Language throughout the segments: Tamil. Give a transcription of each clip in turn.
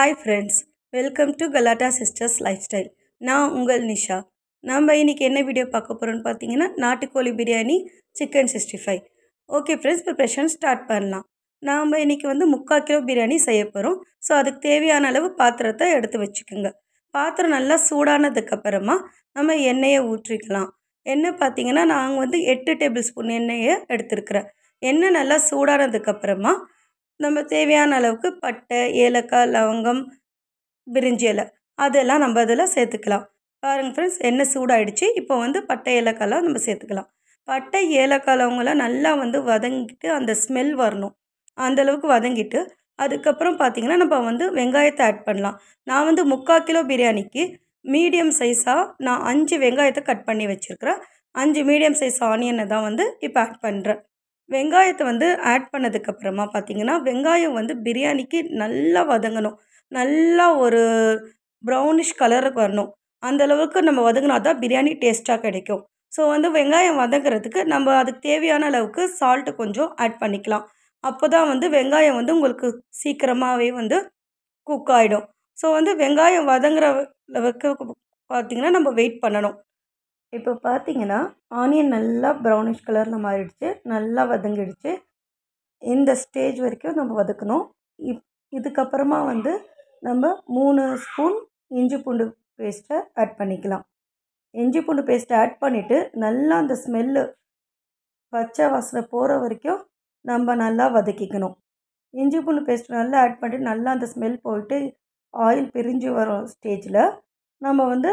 Hi friends welcome to Galatta sisters lifestyle நான் உங்கள் நிஷா நம்ம இன்றைக்கி என்ன வீடியோ பார்க்க போகிறோம்னு பார்த்தீங்கன்னா நாட்டுக்கோழி biryani chicken sixty five okay friends preparation start பண்ணலாம் நாம் இன்றைக்கி வந்து முக்கால் கிலோ பிரியாணி செய்ய போகிறோம் ஸோ அதுக்கு தேவையான அளவு பாத்திரத்தை எடுத்து வச்சுக்கோங்க பாத்திரம் நல்லா சூடானதுக்கப்புறமா நம்ம எண்ணெயை ஊற்றிக்கலாம் எண்ணெய் பார்த்தீங்கன்னா நாங்கள் வந்து எட்டு டேபிள் ஸ்பூன் எண்ணெயை எடுத்துருக்குறேன் எண்ணெய் நல்லா சூடானதுக்கப்புறமா நம்ம தேவையான அளவுக்கு பட்டை ஏலக்காய் லவங்கம் பிரிஞ்சி இலை அதெல்லாம் நம்ம அதில் சேர்த்துக்கலாம் பாருங்கள் ஃப்ரெண்ட்ஸ் எண்ணெய் சூடாயிடுச்சு இப்போ வந்து பட்டை ஏலக்காய்லாம் நம்ம சேர்த்துக்கலாம் பட்டை ஏலக்காய் லவங்கெல்லாம் நல்லா வந்து வதங்கிட்டு அந்த ஸ்மெல் வரணும் அந்தளவுக்கு வதங்கிட்டு அதுக்கப்புறம் பார்த்திங்கன்னா நம்ம வந்து வெங்காயத்தை ஆட் பண்ணலாம் நான் வந்து முக்கால் கிலோ பிரியாணிக்கு மீடியம் சைஸாக நான் அஞ்சு வெங்காயத்தை கட் பண்ணி வச்சுருக்கிறேன் அஞ்சு மீடியம் சைஸ் ஆனியனை தான் வந்து இப்போ ஆட் பண்ணுறேன் வெங்காயத்தை வந்து ஆட் பண்ணதுக்கப்புறமா பார்த்திங்கன்னா வெங்காயம் வந்து பிரியாணிக்கு நல்லா வதங்கணும் நல்லா ஒரு ப்ரௌனிஷ் கலருக்கு வரணும் அந்தளவுக்கு நம்ம வதங்கினா தான் பிரியாணி டேஸ்ட்டாக கிடைக்கும் ஸோ வந்து வெங்காயம் வதங்குறதுக்கு நம்ம அதுக்கு தேவையான அளவுக்கு சால்ட்டு கொஞ்சம் ஆட் பண்ணிக்கலாம் அப்போ தான் வந்து வெங்காயம் வந்து உங்களுக்கு சீக்கிரமாகவே வந்து குக் ஆகிடும் ஸோ வந்து வெங்காயம் வதங்குற அளவுக்கு பார்த்திங்கன்னா நம்ம வெயிட் பண்ணணும் இப்போ பார்த்தீங்கன்னா ஆனியன் நல்லா ப்ரௌனிஷ் கலரில் மாறிடுச்சு நல்லா வதங்கிடுச்சு இந்த ஸ்டேஜ் வரைக்கும் நம்ம வதக்கணும் இப் இதுக்கப்புறமா வந்து நம்ம மூணு ஸ்பூன் இஞ்சி பூண்டு பேஸ்ட்டை ஆட் பண்ணிக்கலாம் இஞ்சி பூண்டு பேஸ்ட்டை ஆட் பண்ணிவிட்டு நல்லா அந்த ஸ்மெல்லு பச்சை வாசனை போகிற வரைக்கும் நம்ம நல்லா வதக்கிக்கணும் இஞ்சி பூண்டு பேஸ்ட் நல்லா ஆட் பண்ணிட்டு நல்லா அந்த ஸ்மெல் போயிட்டு ஆயில் பிரிஞ்சு வரும் ஸ்டேஜில் நம்ம வந்து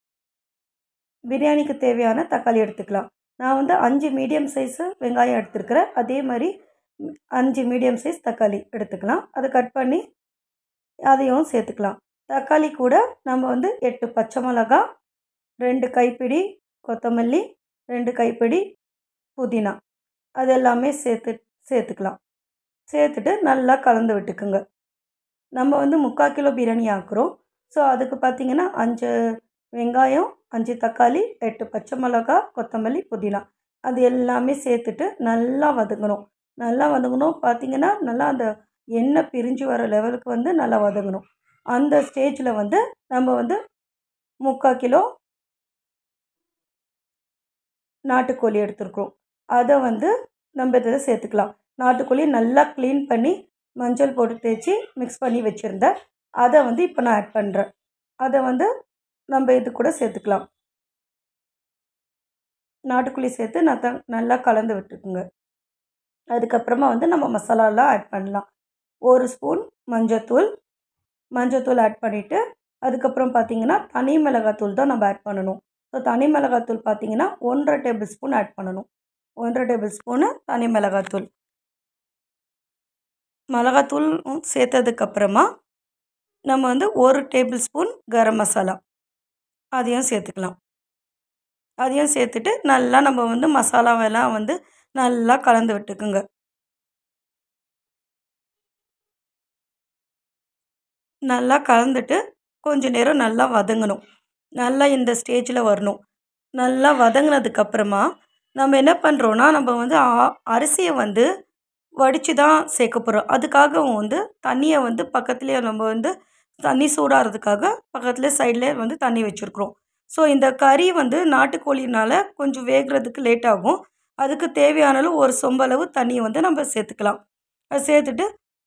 பிரியாணிக்கு தேவையான தக்காளி எடுத்துக்கலாம் நான் வந்து அஞ்சு மீடியம் சைஸு வெங்காயம் எடுத்துருக்கிறேன் அதே மாதிரி அஞ்சு மீடியம் சைஸ் தக்காளி எடுத்துக்கலாம் அதை கட் பண்ணி அதையும் சேர்த்துக்கலாம் தக்காளி கூட நம்ம வந்து எட்டு பச்சை மிளகா ரெண்டு கைப்பிடி கொத்தமல்லி ரெண்டு கைப்பிடி புதினா அது எல்லாமே சேர்த்து சேர்த்துக்கலாம் சேர்த்துட்டு நல்லா கலந்து விட்டுக்குங்க நம்ம வந்து முக்கால் கிலோ பிரியாணி ஆக்குறோம் ஸோ அதுக்கு பார்த்திங்கன்னா அஞ்சு வெங்காயம் அஞ்சு தக்காளி எட்டு பச்சை மிளகா கொத்தமல்லி புதினா அது எல்லாமே சேர்த்துட்டு நல்லா வதங்கணும் நல்லா வதங்கணும் பார்த்திங்கன்னா நல்லா அந்த எண்ணெய் பிரிஞ்சு வர லெவலுக்கு வந்து நல்லா வதங்கணும் அந்த ஸ்டேஜில் வந்து நம்ம வந்து முக்கால் கிலோ நாட்டுக்கோழி எடுத்துருக்குறோம் அதை வந்து நம்ம இதில் சேர்த்துக்கலாம் நாட்டுக்கோழி நல்லா க்ளீன் பண்ணி மஞ்சள் போட்டு தேய்ச்சி மிக்ஸ் பண்ணி வச்சுருந்தேன் அதை வந்து இப்போ நான் ஆட் பண்ணுறேன் அதை வந்து நம்ம இது கூட சேர்த்துக்கலாம் நாட்டுக்கோழி சேர்த்து நான் நல்லா கலந்து விட்டுக்குங்க அதுக்கப்புறமா வந்து நம்ம மசாலாலாம் ஆட் பண்ணலாம் ஒரு ஸ்பூன் மஞ்சத்தூள் மஞ்சத்தூள் ஆட் பண்ணிவிட்டு அதுக்கப்புறம் பார்த்திங்கன்னா தனி மிளகாத்தூள் தான் நம்ம ஆட் பண்ணணும் ஸோ தனி மிளகாத்தூள் பார்த்திங்கன்னா ஒன்றரை டேபிள் ஸ்பூன் ஆட் பண்ணணும் ஒன்றரை டேபிள் ஸ்பூனு தனி மிளகாத்தூள் மிளகாத்தூள் சேர்த்ததுக்கப்புறமா நம்ம வந்து ஒரு டேபிள் ஸ்பூன் கரம் மசாலா அதையும் சேர்த்துக்கலாம் அதையும் சேர்த்துட்டு நல்லா நம்ம வந்து மசாலாவெல்லாம் வந்து நல்லா கலந்து விட்டுக்குங்க நல்லா கலந்துட்டு கொஞ்ச நேரம் நல்லா வதங்கணும் நல்லா இந்த ஸ்டேஜில் வரணும் நல்லா வதங்கினதுக்கப்புறமா நம்ம என்ன பண்ணுறோன்னா நம்ம வந்து அரிசியை வந்து வடித்து தான் சேர்க்க போகிறோம் அதுக்காக வந்து தண்ணியை வந்து பக்கத்துலேயே நம்ம வந்து தண்ணி சூடாகிறதுக்காக பக்கத்தில் சைடில் வந்து தண்ணி வச்சுருக்குறோம் ஸோ இந்த கறி வந்து நாட்டுக்கோழினால் கொஞ்சம் வேகிறதுக்கு லேட் ஆகும் அதுக்கு தேவையான அளவு ஒரு சொம்பளவு தண்ணியை வந்து நம்ம சேர்த்துக்கலாம் அது சேர்த்துட்டு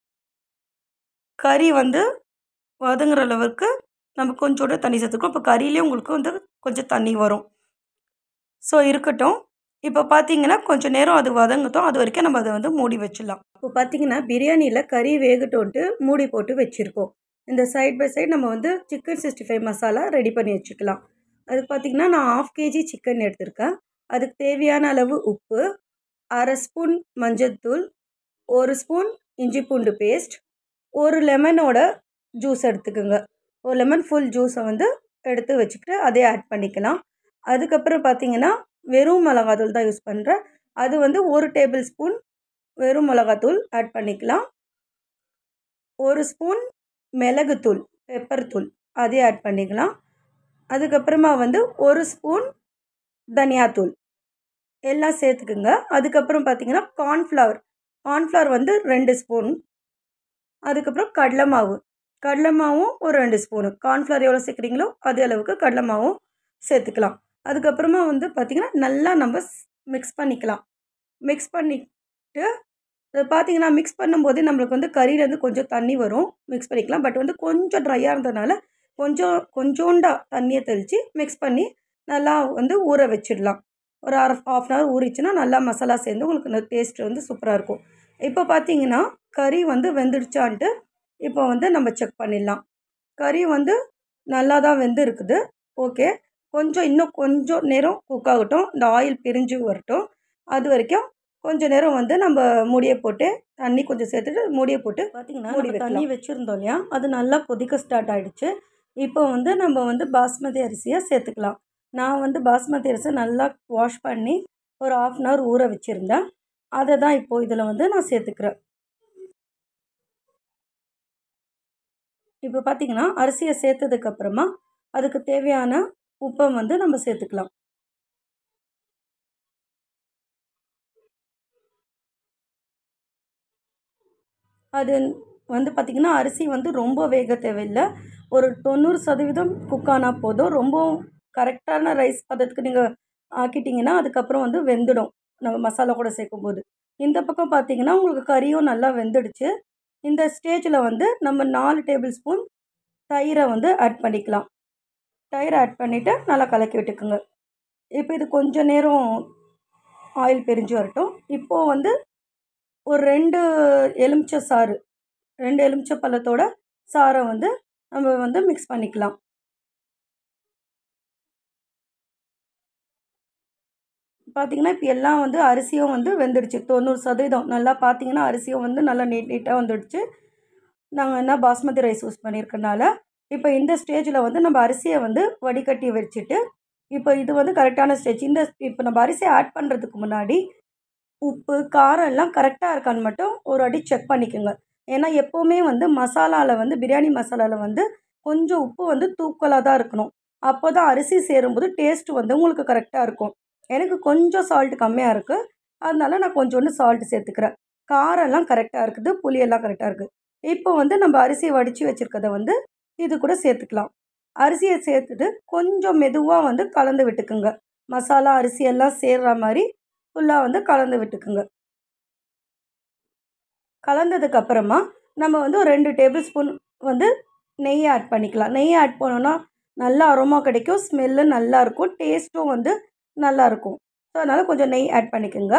கறி வந்து வதங்குற அளவுக்கு நம்ம கொஞ்சோட தண்ணி சேர்த்துக்கணும் இப்போ கறியிலே உங்களுக்கு வந்து கொஞ்சம் தண்ணி வரும் ஸோ இருக்கட்டும் இப்போ பார்த்தீங்கன்னா கொஞ்சம் நேரம் அது வதங்கட்டும் அது வரைக்கும் நம்ம அதை வந்து மூடி வச்சிடலாம் இப்போ பார்த்தீங்கன்னா பிரியாணியில் கறி வேகட்டோன்ட்டு மூடி போட்டு வச்சுருக்கோம் இந்த சைட் பை சைடு நம்ம வந்து chicken sixty five masala ready பண்ணி வச்சுக்கலாம் அதுக்கு பார்த்திங்கன்னா நான் ஆஃப் கேஜி சிக்கன் எடுத்திருக்கேன் அதுக்கு தேவையான அளவு உப்பு அரை ஸ்பூன் மஞ்சள்தூள் ஒரு ஸ்பூன் இஞ்சி பூண்டு பேஸ்ட் ஒரு லெமனோட ஜூஸ் எடுத்துக்கோங்க ஒரு லெமன் ஃபுல் ஜூஸை வந்து எடுத்து வச்சுக்கிட்டு அதே ஆட் பண்ணிக்கலாம் அதுக்கப்புறம் பார்த்திங்கன்னா வெறும் மிளகாத்தூள் தான் யூஸ் பண்ணுறேன் அது வந்து ஒரு டேபிள் ஸ்பூன் வெறும் மிளகாத்தூள் ஆட் பண்ணிக்கலாம் ஒரு ஸ்பூன் மிளகுத்தூள் பெப்பர் தூள் அதே ஆட் பண்ணிக்கலாம் அதுக்கப்புறமா வந்து ஒரு ஸ்பூன் தனியாத்தூள் எல்லாம் சேர்த்துக்குங்க அதுக்கப்புறம் பார்த்திங்கன்னா கார்ன்ஃப்ளவர் கார்ன்ஃப்ளவர் வந்து ரெண்டு ஸ்பூன் அதுக்கப்புறம் கடலை மாவு கடலை மாவும் ஒரு ரெண்டு ஸ்பூனு கார்ன்ஃப்ளவர் எவ்வளோ சேர்க்குறீங்களோ அதே அளவுக்கு கடலை மாவும் சேர்த்துக்கலாம் அதுக்கப்புறமா வந்து பார்த்திங்கன்னா நல்லா நம்ம மிக்ஸ் பண்ணிக்கலாம் மிக்ஸ் பண்ணிட்டு அது பார்த்தீங்கன்னா மிக்ஸ் பண்ணும்போது நம்மளுக்கு வந்து கறியிலேருந்து கொஞ்சம் தண்ணி வரும் மிக்ஸ் பண்ணிக்கலாம் பட் வந்து கொஞ்சம் ட்ரையாக இருந்ததுனால கொஞ்சம் கொஞ்சோண்டா தண்ணியை தெளித்து மிக்ஸ் பண்ணி நல்லா வந்து ஊற வச்சிடலாம் ஒரு அரை ஆஃப் அன் ஹவர் ஊறிச்சுன்னா நல்லா மசாலா சேர்ந்து உங்களுக்கு இந்த டேஸ்ட் வந்து சூப்பராக இருக்கும் இப்போ பார்த்தீங்கன்னா கறி வந்து வெந்துடுச்சான்ட்டு இப்போ வந்து நம்ம செக் பண்ணிடலாம் கறி வந்து நல்லா தான் வெந்து இருக்குது ஓகே கொஞ்சம் இன்னும் கொஞ்சம் நேரம் குக் ஆகட்டும் இந்த ஆயில் பிரிஞ்சு வரட்டும் அது வரைக்கும் கொஞ்சம் நேரம் வந்து நம்ம மூடியை போட்டு தண்ணி கொஞ்சம் சேர்த்துட்டு மூடியை போட்டு பார்த்தீங்கன்னா மூடி நம்ம வைக்கலாம். தண்ணி வச்சுருந்தோம் இல்லையா அது நல்லா கொதிக்க ஸ்டார்ட் ஆகிடுச்சு இப்போ வந்து நம்ம வந்து பாஸ்மதி அரிசியை சேர்த்துக்கலாம் நான் வந்து பாஸ்மதி அரிசியை நல்லா வாஷ் பண்ணி ஒரு ஆஃப் அன் ஹவர் ஊற வச்சுருந்தேன் அதை தான் இப்போது இதில் வந்து நான் சேர்த்துக்கிறேன் இப்போ பார்த்தீங்கன்னா அரிசியை சேர்த்ததுக்கப்புறமா அதுக்கு தேவையான உப்பை வந்து நம்ம சேர்த்துக்கலாம் அது வந்து பார்த்திங்கன்னா அரிசி வந்து ரொம்ப வேக தேவையில்லை ஒரு தொண்ணூறு சதவீதம் குக் ஆனால் போதும் ரொம்ப கரெக்டான ரைஸ் பதத்துக்கு நீங்கள் ஆக்கிட்டிங்கன்னா அதுக்கப்புறம் வந்து வெந்துடும் நம்ம மசாலா கூட சேர்க்கும்போது இந்த பக்கம் பார்த்தீங்கன்னா உங்களுக்கு கறியும் நல்லா வெந்துடுச்சு இந்த ஸ்டேஜில் வந்து நம்ம நாலு டேபிள் ஸ்பூன் தயிரை வந்து ஆட் பண்ணிக்கலாம் தயிரை ஆட் பண்ணிவிட்டு நல்லா கலக்கி விட்டுக்குங்க இப்போ இது கொஞ்சம் நேரம் ஆயில் பிரிஞ்சு வரட்டும் இப்போது வந்து ஒரு ரெண்டு எலுமிச்சை சாறு ரெண்டு எலுமிச்சை பழத்தோட சாறை வந்து நம்ம வந்து மிக்ஸ் பண்ணிக்கலாம் பார்த்தீங்கன்னா இப்போ எல்லாம் வந்து அரிசியும் வந்து வெந்துடுச்சு தொண்ணூறு சதவீதம் நல்லா பார்த்தீங்கன்னா அரிசியும் வந்து நல்லா நீட் நீட்டாக வந்துடுச்சு நாங்கள் என்ன பாஸ்மதி ரைஸ் யூஸ் பண்ணியிருக்கனால இப்போ இந்த ஸ்டேஜில் வந்து நம்ம அரிசியை வந்து வடிகட்டி வச்சுட்டு இப்போ இது வந்து கரெக்டான ஸ்டேஜ் இந்த இப்போ நம்ம அரிசியை ஆட் பண்ணுறதுக்கு முன்னாடி உப்பு காரம் எல்லாம் கரெக்டாக இருக்கான்னு மட்டும் ஒரு வாட்டி செக் பண்ணிக்கோங்க ஏன்னா எப்போவுமே வந்து மசாலாவில் வந்து பிரியாணி மசாலாவில் வந்து கொஞ்சம் உப்பு வந்து தூக்கலாக தான் இருக்கணும் அப்போ தான் அரிசி சேரும்போது டேஸ்ட் வந்து உங்களுக்கு கரெக்டாக இருக்கும் எனக்கு கொஞ்சம் சால்ட் கம்மியாக இருக்குது அதனால நான் கொஞ்சோண்டு சால்ட் சேர்த்துக்கிறேன் காரம்லாம் கரெக்டாக இருக்குது புளியெல்லாம் கரெக்டாக இருக்குது இப்போ வந்து நம்ம அரிசியை வடித்து வச்சுருக்கத வந்து இது கூட சேர்த்துக்கலாம் அரிசியை சேர்த்துட்டு கொஞ்சம் மெதுவாக வந்து கலந்து விட்டுக்குங்க மசாலா அரிசி எல்லாம் சேர்ற மாதிரி ஃபுல்லாக வந்து கலந்து விட்டுக்குங்க கலந்ததுக்கு அப்புறமா நம்ம வந்து ஒரு ரெண்டு டேபிள் ஸ்பூன் வந்து நெய் ஆட் பண்ணிக்கலாம் நெய் ஆட் பண்ணோன்னா நல்லா அரோமா கிடைக்கும் ஸ்மெல்லு நல்லாயிருக்கும் டேஸ்ட்டும் வந்து நல்லாயிருக்கும் ஸோ அதனால் கொஞ்சம் நெய் ஆட் பண்ணிக்கோங்க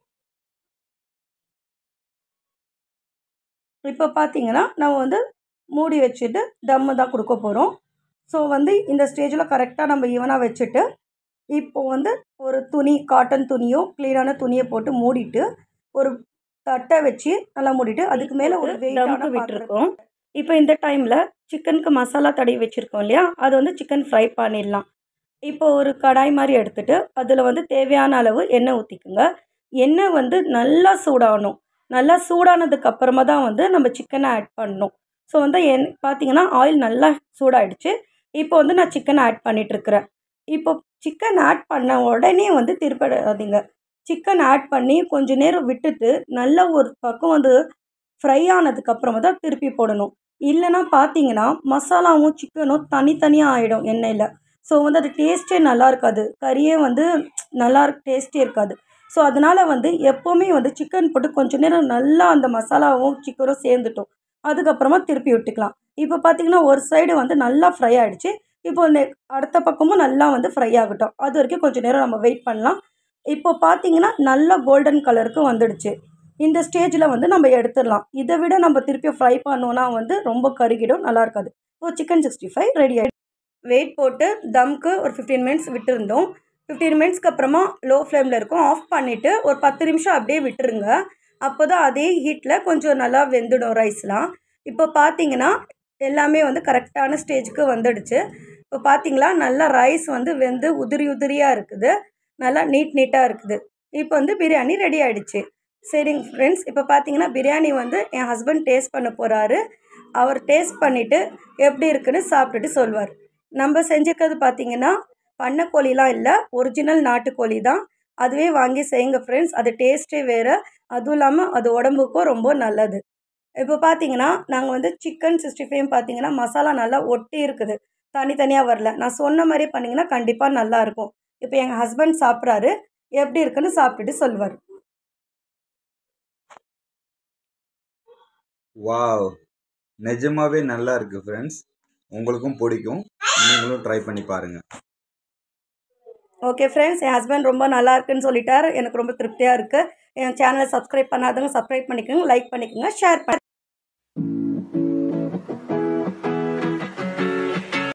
இப்போ பார்த்தீங்கன்னா நம்ம வந்து மூடி வச்சுட்டு தம்மு தான் கொடுக்க போகிறோம் ஸோ வந்து இந்த ஸ்டேஜில் கரெக்டாக நம்ம ஈவனாக வச்சுட்டு இப்போ வந்து ஒரு துணி காட்டன் துணியோ க்ளீனான துணியை போட்டு மூடிட்டு ஒரு தட்டை வச்சு நல்லா மூடிட்டு அதுக்கு மேலே ஒரு தம்க்கு வெயிட்டான விட்டுருக்கோம் இப்போ இந்த டைமில் சிக்கனுக்கு மசாலா தடவி வச்சுருக்கோம் இல்லையா அது வந்து சிக்கன் ஃப்ரை பண்ணிடலாம் இப்போ ஒரு கடாய் மாதிரி எடுத்துட்டு அதில் வந்து தேவையான அளவு எண்ணெய் ஊற்றிக்குங்க எண்ணெய் வந்து நல்லா சூடாகணும் நல்லா சூடானதுக்கு அப்புறமா தான் வந்து நம்ம சிக்கனை ஆட் பண்ணணும் ஸோ வந்து என் பார்த்தீங்கன்னா ஆயில் நல்லா சூடாயிடுச்சு இப்போ வந்து நான் சிக்கனை ஆட் பண்ணிகிட்ருக்கிறேன் இப்போ சிக்கன் ஆட் பண்ண உடனே வந்து திருப்பிடாதீங்க சிக்கன் ஆட் பண்ணி கொஞ்ச நேரம் விட்டுட்டு நல்ல ஒரு பக்கம் வந்து ஃப்ரை ஆனதுக்கப்புறமா தான் திருப்பி போடணும் இல்லைன்னா பார்த்தீங்கன்னா மசாலாவும் சிக்கனும் தனித்தனியாக ஆகிடும் எண்ணெயில் ஸோ வந்து அது டேஸ்ட்டே நல்லா இருக்காது கறியே வந்து நல்லா டேஸ்ட்டே இருக்காது ஸோ அதனால் வந்து எப்போவுமே வந்து சிக்கன் போட்டு கொஞ்ச நேரம் நல்லா அந்த மசாலாவும் சிக்கனும் சேர்ந்துட்டோம் அதுக்கப்புறமா திருப்பி விட்டுக்கலாம் இப்போ பார்த்தீங்கன்னா ஒரு சைடு வந்து நல்லா ஃப்ரை ஆகிடுச்சு இப்போ நெ அடுத்த பக்கமும் நல்லா வந்து ஃப்ரை ஆகட்டும் அது வரைக்கும் கொஞ்சம் நேரம் நம்ம வெயிட் பண்ணலாம் இப்போ பார்த்தீங்கன்னா நல்லா கோல்டன் கலருக்கு வந்துடுச்சு இந்த ஸ்டேஜில் வந்து நம்ம எடுத்துடலாம் இதை விட நம்ம திருப்பி ஃப்ரை பண்ணோன்னா வந்து ரொம்ப கருகிடும் நல்லா இருக்காது இப்போ சிக்கன் சிக்ஸ்டி ஃபைவ் ரெடி ஆகிடும் வெயிட் போட்டு தம்க்கு ஒரு ஃபிஃப்டீன் மினிட்ஸ் விட்டுருந்தோம் ஃபிஃப்டீன் மினிட்ஸ்க்கு அப்புறமா லோ ஃப்ளேமில் இருக்கும் ஆஃப் பண்ணிவிட்டு ஒரு பத்து நிமிஷம் அப்படியே விட்டுருங்க அப்போ தான் அதே ஹீட்டில் கொஞ்சம் நல்லா வெந்துடும் ரைஸ்லாம் இப்போ பார்த்தீங்கன்னா எல்லாமே வந்து கரெக்டான ஸ்டேஜுக்கு வந்துடுச்சு இப்போ பார்த்தீங்களா நல்லா ரைஸ் வந்து வெந்து உதிரி உதிரியாக இருக்குது நல்லா நீட் நீட்டாக இருக்குது இப்போ வந்து பிரியாணி ரெடி ஆகிடுச்சு சரிங்க ஃப்ரெண்ட்ஸ் இப்போ பார்த்தீங்கன்னா பிரியாணி வந்து என் ஹஸ்பண்ட் டேஸ்ட் பண்ண போகிறாரு அவர் டேஸ்ட் பண்ணிவிட்டு எப்படி இருக்குன்னு சாப்பிட்டுட்டு சொல்வார் நம்ம செஞ்சுருக்கிறது பார்த்தீங்கன்னா பண்ணைக்கோழிலாம் இல்லை ஒரிஜினல் நாட்டுக்கோழி தான் அதுவே வாங்கி செய்யுங்க ஃப்ரெண்ட்ஸ் அது டேஸ்ட்டே வேறு அதுவும் இல்லாமல் அது உடம்புக்கும் ரொம்ப நல்லது இப்போ பார்த்தீங்கன்னா நாங்கள் வந்து சிக்கன் சிக்ஸ்டி ஃபைவ் பார்த்தீங்கன்னா மசாலா நல்லா ஒட்டி இருக்குது தனித்தனியாக வரல நான் சொன்ன மாதிரி பண்ணிங்கன்னா கண்டிப்பாக நல்லாயிருக்கும் இப்போ எங்கள் ஹஸ்பண்ட் சாப்பிட்றாரு எப்படி இருக்குன்னு சாப்பிட்டுட்டு சொல்லுவார் வாவ் நிஜமாவே நல்லா இருக்கு ஃப்ரெண்ட்ஸ் உங்களுக்கும் பிடிக்கும் நீங்களும் ட்ரை பண்ணி பாருங்கள் ஓகே ஃப்ரெண்ட்ஸ் என் ஹஸ்பண்ட் ரொம்ப நல்லா இருக்குன்னு சொல்லிட்டார் எனக்கு ரொம்ப திருப்தியாக இருக்குது என் சேனலை சப்ஸ்கிரைப் பண்ணாதவங்க சப்ஸ்கிரைப் பண்ணிக்கோங்க லைக் பண்ணிக்கோங்க ஷேர் பண்ணி